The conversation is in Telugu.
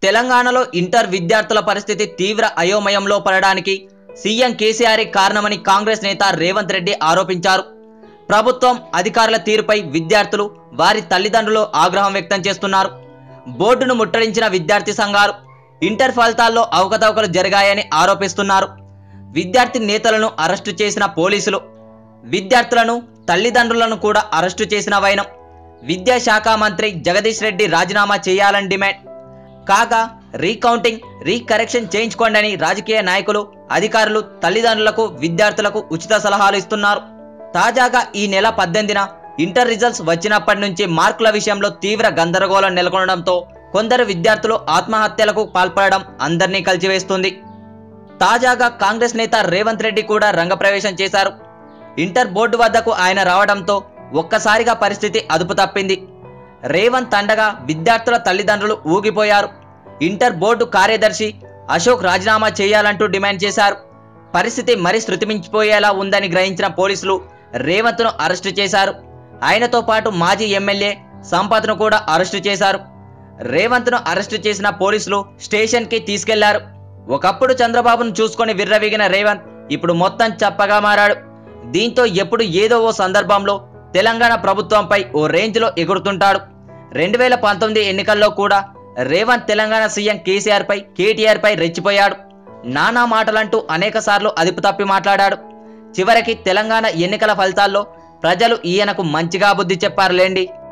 తెలంగాణలో ఇంటర్ విద్యార్థుల పరిస్థితి తీవ్ర అయోమయంలో పడడానికి సీఎం కేసీఆర్ కారణమని కాంగ్రెస్ నేత రేవంత్ రెడ్డి ఆరోపించారు ప్రభుత్వం అధికారుల తీరుపై విద్యార్థులు వారి తల్లిదండ్రులు ఆగ్రహం వ్యక్తం చేస్తున్నారు బోర్డును ముట్టడించిన విద్యార్థి సంఘాలు ఇంటర్ ఫలితాల్లో అవకతవకలు జరిగాయని ఆరోపిస్తున్నారు విద్యార్థి నేతలను అరెస్టు చేసిన పోలీసులు విద్యార్థులను తల్లిదండ్రులను కూడా అరెస్టు చేసిన వైనం విద్యాశాఖ మంత్రి జగదీష్ రెడ్డి రాజీనామా చేయాలని డిమాండ్ కాగా రీకౌంటింగ్ రీకరెక్షన్ చేయించుకోండి రాజకీయ నాయకులు అధికారులు తల్లిదండ్రులకు విద్యార్థులకు ఉచిత సలహాలు ఇస్తున్నారు తాజాగా ఈ నెల పద్దెనిమిదిన ఇంటర్ రిజల్ట్స్ వచ్చినప్పటి నుంచి మార్కుల విషయంలో తీవ్ర గందరగోళం నెలకొనడంతో కొందరు విద్యార్థులు ఆత్మహత్యలకు పాల్పడడం అందరినీ కలిచివేస్తుంది తాజాగా కాంగ్రెస్ నేత రేవంత్ రెడ్డి కూడా రంగప్రవేశం చేశారు ఇంటర్ బోర్డు వద్దకు ఆయన రావడంతో ఒక్కసారిగా పరిస్థితి అదుపు తప్పింది రేవంత్ అండగా విద్యార్థుల తల్లిదండ్రులు ఊగిపోయారు ఇంటర్ బోర్డు కార్యదర్శి అశోక్ రాజీనామా చేయాలంటూ డిమాండ్ చేశారు పరిస్థితి మరి శృతిమించిపోయేలా ఉందని గ్రహించిన పోలీసులు రేవంత్ను అరెస్టు చేశారు ఆయనతో పాటు మాజీ ఎమ్మెల్యే సంపత్ను కూడా అరెస్టు చేశారు రేవంత్ను అరెస్టు చేసిన పోలీసులు స్టేషన్కి తీసుకెళ్లారు ఒకప్పుడు చంద్రబాబును చూసుకొని విర్రవీగిన రేవంత్ ఇప్పుడు మొత్తం చప్పగా మారాడు దీంతో ఎప్పుడు ఏదో ఓ సందర్భంలో తెలంగాణ ప్రభుత్వంపై ఓ రేంజ్లో ఎగురుతుంటాడు రెండు వేల పంతొమ్మిది ఎన్నికల్లో కూడా రేవంత్ తెలంగాణ సీఎం కేసీఆర్ పై కేటీఆర్ పై రెచ్చిపోయాడు నానా మాటలంటూ అనేక సార్లు అదుపు తప్పి మాట్లాడాడు చివరికి తెలంగాణ ఎన్నికల ఫలితాల్లో ప్రజలు ఈయనకు మంచిగా బుద్ధి చెప్పారులేండి